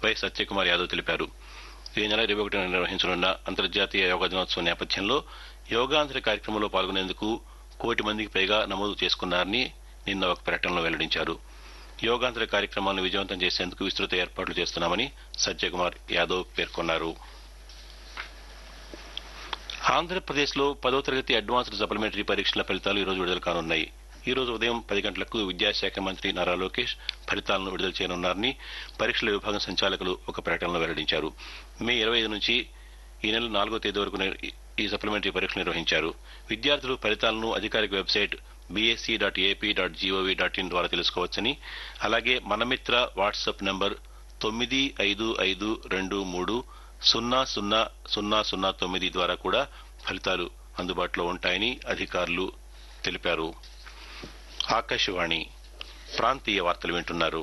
why Satyakumar Yadav తెలిపారు ఈ నెల ఇరవై ఒకటిన నిర్వహించనున్న అంతర్జాతీయ యోగా దినోత్సవం నేపథ్యంలో యోగాంధ్ర కార్యక్రమంలో పాల్గొనేందుకు కోటి మందికి పైగా నమోదు చేసుకున్నారని నిన్న ఒక ప్రకటనలో వెల్లడించారు యోగాంధ్ర కార్యక్రమాలను విజయవంతం చేసేందుకు విస్తృత ఏర్పాట్లు చేస్తున్నామని సత్యకుమార్ యాదవ్ పేర్కొన్నారు ఆంధ్రప్రదేశ్లో పదో తరగతి అడ్వాన్స్డ్ సప్లిమెంటరీ పరీక్షల ఫలితాలు ఈ రోజు విడుదల కానున్నాయి ఈ రోజు ఉదయం పది గంటలకు విద్యాశాఖ మంత్రి నారా లోకేష్ ఫలితాలను విడుదల చేయనున్నారని పరీక్షల విభాగం సంచాలకులు ఒక ప్రకటనలో వెల్లడించారు మే ఇరవై ఐదు నుంచి ఈ నెల నాలుగో తేదీ వరకు నిర్- ఈ సప్లిమెంటరీ పరీక్షలు నిర్వహించారు విద్యార్థులు ఫలితాలను అధికారిక website BSC dot AP dot GOV dot in ద్వారా తెలుసుకోవచ్చని అలాగే మనమిత్ర వాట్సాప్ నంబర్ తొమ్మిది ఐదు ఐదు రెండు మూడు సున్నా సున్నా సున్నా సున్నా తొమ్మిది ద్వారా కూడా ఫలితాలు అందుబాటులో ఉంటాయని అధికారులు తెలిపారు ఆకాశవాణి ప్రాంతీయ వార్తలు వింటున్నారు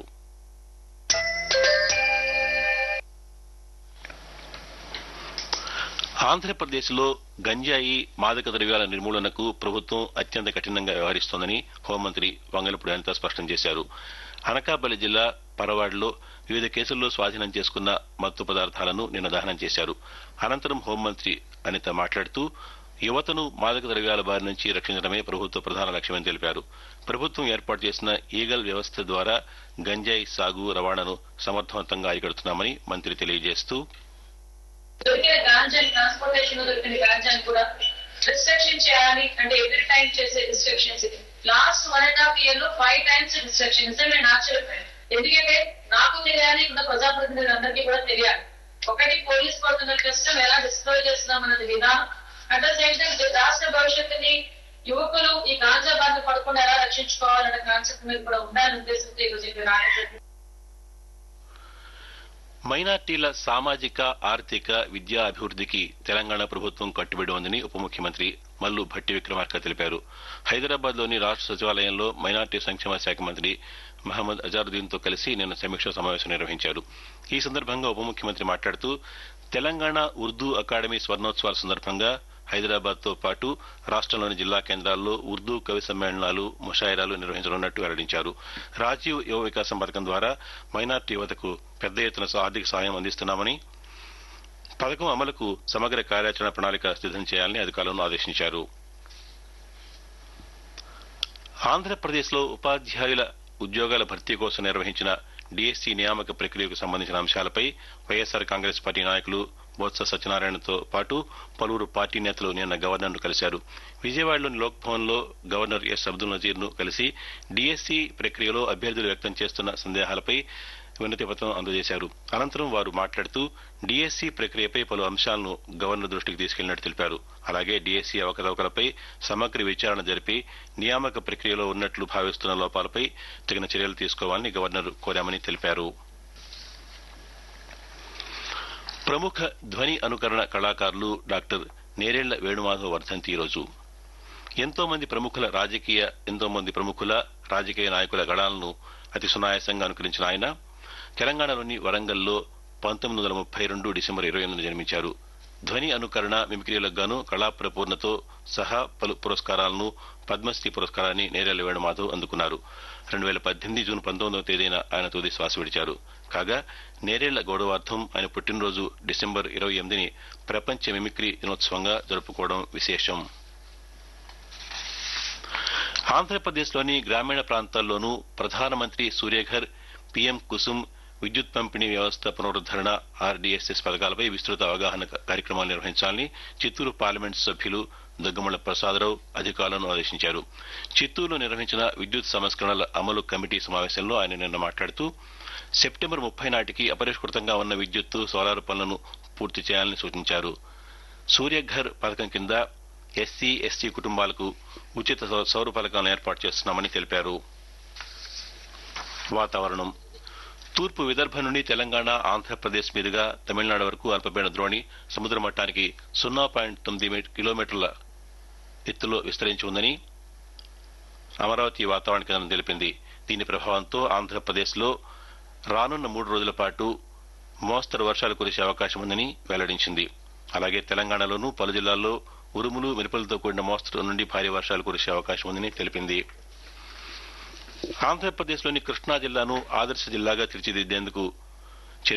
ఆంధ్రప్రదేశ్లో గంజాయి మాదక ద్రవ్యాల నిర్మూలనకు ప్రభుత్వం అత్యంత కఠినంగా వ్యవహరిస్తోందని హోంమంత్రి వంగలపూడి అనిత స్పష్టం చేశారు అనకాపల్లి జిల్లా పరవాడలో వివిధ కేసుల్లో స్వాధీనం చేసుకున్న మత్తు పదార్థాలను నిన్న దహనం చేశారు అనంతరం హోంమంత్రి అనిత మాట్లాడుతూ యువతను మాదక ద్రవ్యాల బారి నుంచి రక్షించడమే ప్రభుత్వ ప్రధాన లక్ష్యమని తెలిపారు ప్రభుత్వం ఏర్పాటు చేసిన ఈగల్ వ్యవస్థ ద్వారా గంజాయి సాగు రవాణాను సమర్థవంతంగా అరికడుతున్నామని మంత్రి తెలియజేస్తూ దొరికిన గాంజాని ట్రాన్స్పోర్టేషన్ లో దొరికిన గాంజాని కూడా రిస్ట్రిక్షన్ చేయాలి అంటే ఎవ్రీ టైం చేసే రిస్ట్రిక్షన్స్ ఇది last one and half year లో ఫైవ్ టైమ్స్ రిస్ట్రిక్షన్స్ నేను ఆశ్చర్యపోయాను ఎందుకంటే నాకు తెలియాలి ఉన్న ప్రజాప్రతినిధులందరికీ కూడా తెలియాలి ఒకటి పోలీస్ పడుతున్న కష్టం ఎలా డిస్ట్రాయ్ చేస్తున్నాం అన్నది విధానం అట్ ద సేమ్ టైం రాష్ట్ర భవిష్యత్తుని యువకులు ఈ గాంజా బారిన పడకుండా ఎలా రక్షించుకోవాలన్న కాన్సెప్ట్ మీద కూడా ఉండాలనే ఉద్దేశంతో ఈరోజు ఇక్కడ రావడం మైనార్టీల సామాజిక ఆర్థిక విద్యా అభివృద్ధికి తెలంగాణ ప్రభుత్వం కట్టుబడి ఉందని ఉప ముఖ్యమంత్రి మల్లు భట్టి విక్రమార్క తెలిపారు హైదరాబాద్ లోని రాష్ట్ర సచివాలయంలో మైనార్టీ సంక్షేమ శాఖ మంత్రి మహమ్మద్ అజారుద్దీన్ తో కలిసి నిన్న సమీక్షా సమావేశం నిర్వహించారు ఈ సందర్భంగా ఉప ముఖ్యమంత్రి మాట్లాడుతూ తెలంగాణ ఉర్దూ అకాడమీ స్వర్ణోత్సవాల సందర్భంగా హైదరాబాద్ తో పాటు రాష్ట్రంలోని జిల్లా కేంద్రాల్లో ఉర్దూ కవి సమ్మేళనాలు ముషాయిరాలు నిర్వహించనున్నట్టు వెల్లడించారు రాజీవ్ యువ వికాసం పథకం ద్వారా మైనార్టీ యువతకు పెద్ద ఎత్తున ఆర్థిక సాయం అందిస్తున్నామని పథకం అమలుకు సమగ్ర కార్యాచరణ ప్రణాళిక సిద్దం చేయాలని అధికారులను ఆదేశించారు ఆంధ్రప్రదేశ్లో ఉపాధ్యాయుల ఉద్యోగాల భర్తీ కోసం నిర్వహించిన డిఎస్సి నియామక ప్రక్రియకు సంబంధించిన అంశాలపై వైఎస్సార్ కాంగ్రెస్ పార్టీ నాయకులు బొత్స సత్యనారాయణతో పాటు పలువురు పార్టీ నేతలు నిన్న గవర్నర్ను కలిశారు విజయవాడలోని లోక్ భవన్ లో గవర్నర్ ఎస్ అబ్దుల్ నజీర్ ను కలిసి డిఎస్సి ప్రక్రియలో అభ్యర్థులు వ్యక్తం చేస్తున్న సందేహాలపై వినతి పత్రం అందజేశారు అనంతరం వారు మాట్లాడుతూ డిఎస్సి ప్రక్రియపై పలు అంశాలను గవర్నర్ దృష్టికి తీసుకెళ్లినట్టు తెలిపారు అలాగే డిఎస్సి అవకతవకలపై సమగ్ర విచారణ జరిపి నియామక ప్రక్రియలో ఉన్నట్లు భావిస్తున్న లోపాలపై తగిన చర్యలు తీసుకోవాలని గవర్నర్ కోరామని తెలిపారు ప్రముఖ ధ్వని అనుకరణ కళాకారులు డాక్టర్ నేరేళ్ల వేణుమాధవ్ వర్ధంతి ఈరోజు ఎంతో మంది ప్రముఖుల రాజకీయ ఎంతో మంది ప్రముఖుల రాజకీయ నాయకుల గళాలను అతి సునాయాసంగా అనుకరించిన ఆయన తెలంగాణలోని వరంగల్లో పంతొమ్మిది వందల ముప్పై రెండు డిసెంబర్ ఇరవై ఎనిమిది జన్మించారు ధ్వని అనుకరణ మిమిక్రీలకు గాను కళాప్రపూర్ణతో సహా పలు పురస్కారాలను పద్మశ్రీ పురస్కారాన్ని నేరేళ్ల వేణుమాధవ్ అందుకున్నారు రెండు వేల పద్దెనిమిది జూన్ పంతొమ్మిదవ తేదీన ఆయన తుది శ్వాస విడిచారు కాగా నేరేళ్ల గౌరవార్థం ఆయన పుట్టినరోజు డిసెంబర్ ఇరవై ఎనిమిదిని ప్రపంచ మిమిక్రీ దినోత్సవంగా జరుపుకోవడం విశేషం ఆంధ్రప్రదేశ్లోని గ్రామీణ ప్రాంతాల్లోనూ ప్రధానమంత్రి సూర్యఘర్ పీఎం కుసుమ్ విద్యుత్ పంపిణీ వ్యవస్థ పునరుద్దరణ ఆర్డీఎస్ఎస్ పథకాలపై విస్తృత అవగాహన కార్యక్రమాలు నిర్వహించాలని చిత్తూరు పార్లమెంట్ సభ్యులు దగ్గుమళ్ల ప్రసాదరావు అధికారులను ఆదేశించారు చిత్తూరులో నిర్వహించిన విద్యుత్ సంస్కరణల అమలు కమిటీ సమావేశంలో ఆయన నిన్న మాట్లాడుతూ సెప్టెంబర్ ముప్పై నాటికి అపరిష్కృతంగా ఉన్న విద్యుత్తు సోలార్ పనులను పూర్తి చేయాలని సూచించారు సూర్యఘర్ పథకం కింద ఎస్సీ ఎస్టీ కుటుంబాలకు ఉచిత సౌ- సౌర ఫలకాలను ఏర్పాటు చేస్తున్నామని తెలిపారు వాతావరణం తూర్పు విదర్భ నుండి తెలంగాణ ఆంధ్రప్రదేశ్ మీదుగా తమిళనాడు వరకు అల్పపీడన ద్రోణి సముద్ర మట్టానికి సున్నా పాయింట్ తొమ్మిది మీ- కిలోమీటర్ల ఎత్తులో విస్తరించి ఉందని అమరావతి వాతావరణ కేంద్రం తెలిపింది దీని ప్రభావంతో ఆంధ్రప్రదేశ్లో రానున్న మూడు రోజుల పాటు మోస్తరు వర్షాలు కురిసే అవకాశం ఉందని వెల్లడించింది అలాగే తెలంగాణలోనూ పలు జిల్లాల్లో ఉరుములు మెరుపులతో కూడిన మోస్తరు నుండి భారీ వర్షాలు కురిసే అవకాశం ఉందని తెలిపింది ఆంధ్రప్రదేశ్లోని కృష్ణా జిల్లాను ఆదర్శ జిల్లాగా తీర్చిదిద్దేందుకు